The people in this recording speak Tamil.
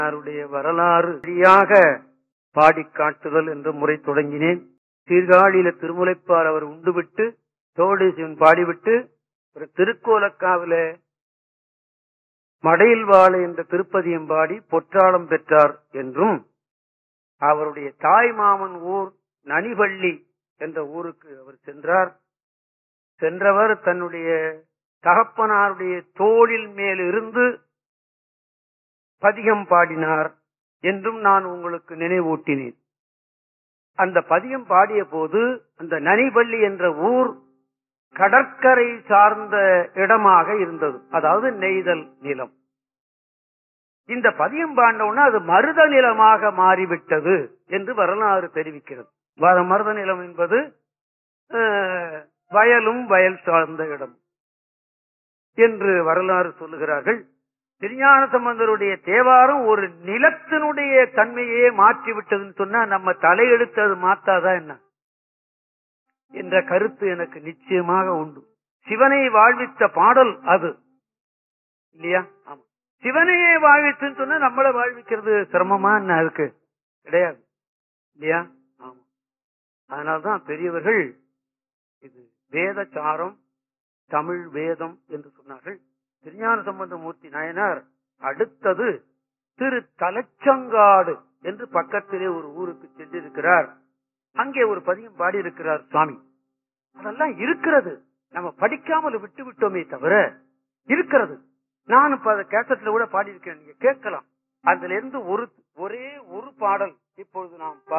அவருடைய வரலாறு சரியாக பாடி காட்டுதல் என்ற முறை தொடங்கினேன் சீர்காழியில திருமுலைப்பால் அவர் உண்டுவிட்டு தோடு சிவன் பாடிவிட்டு ஒரு திருக்கோலக்காவில மடையில் வாழ என்ற திருப்பதியம் பாடி பொற்றாளம் பெற்றார் என்றும் அவருடைய தாய் மாமன் ஊர் நனிவள்ளி என்ற ஊருக்கு அவர் சென்றார் சென்றவர் தன்னுடைய தகப்பனாருடைய தோளில் மேல் இருந்து பதிகம் பாடினார் என்றும் நான் உங்களுக்கு நினைவூட்டினேன் அந்த பதியம் பாடிய போது அந்த நனிவள்ளி என்ற ஊர் கடற்கரை சார்ந்த இடமாக இருந்தது அதாவது நெய்தல் நிலம் இந்த பதியம் பாண்டவுடனே அது மருத நிலமாக மாறிவிட்டது என்று வரலாறு தெரிவிக்கிறது வ- மருத நிலம் என்பது அஹ், வயலும் வயல் சார்ந்த இடம் என்று வரலாறு சொல்லுகிறார்கள் திருஞான சம்பந்தருடைய தேவாரம் ஒரு நிலத்தினுடைய தன்மையே மாற்றி விட்டதுன்னு சொன்னா நம்ம தலையெடுத்து அது மாத்தாதா என்ன என்ற கருத்து எனக்கு நிச்சயமாக உண்டு சிவனை வாழ்வித்த பாடல் அது இல்லையா ஆமா சிவனையே வாழ்வித்துன்னு சொன்னா நம்மளை வாழ்விக்கிறது சிரமமா என்ன அதுக்கு கிடையாது இல்லையா ஆமா அதனால்தான் பெரியவர்கள் இது வேதச்சாரம் தமிழ் வேதம் என்று சொன்னார்கள் திருஞான சம்பந்தமூர்த்தி நாயனார் அடுத்தது திரு தலச்சங்காடு என்று பக்கத்திலே ஒரு ஊருக்கு சென்றிருக்கிறார் அங்கே ஒரு பதியம் பாடியிருக்கிறார் சுவாமி அதெல்லாம் இருக்கிறது நம்ம படிக்காமல் விட்டு விட்டோமே தவிர இருக்கிறது நான் இப்ப அதை கேசட்ல கூட பாடியிருக்கேன் நீங்க கேட்கலாம் அதுல இருந்து ஒரு ஒரே ஒரு பாடல் இப்பொழுது நாம் பா-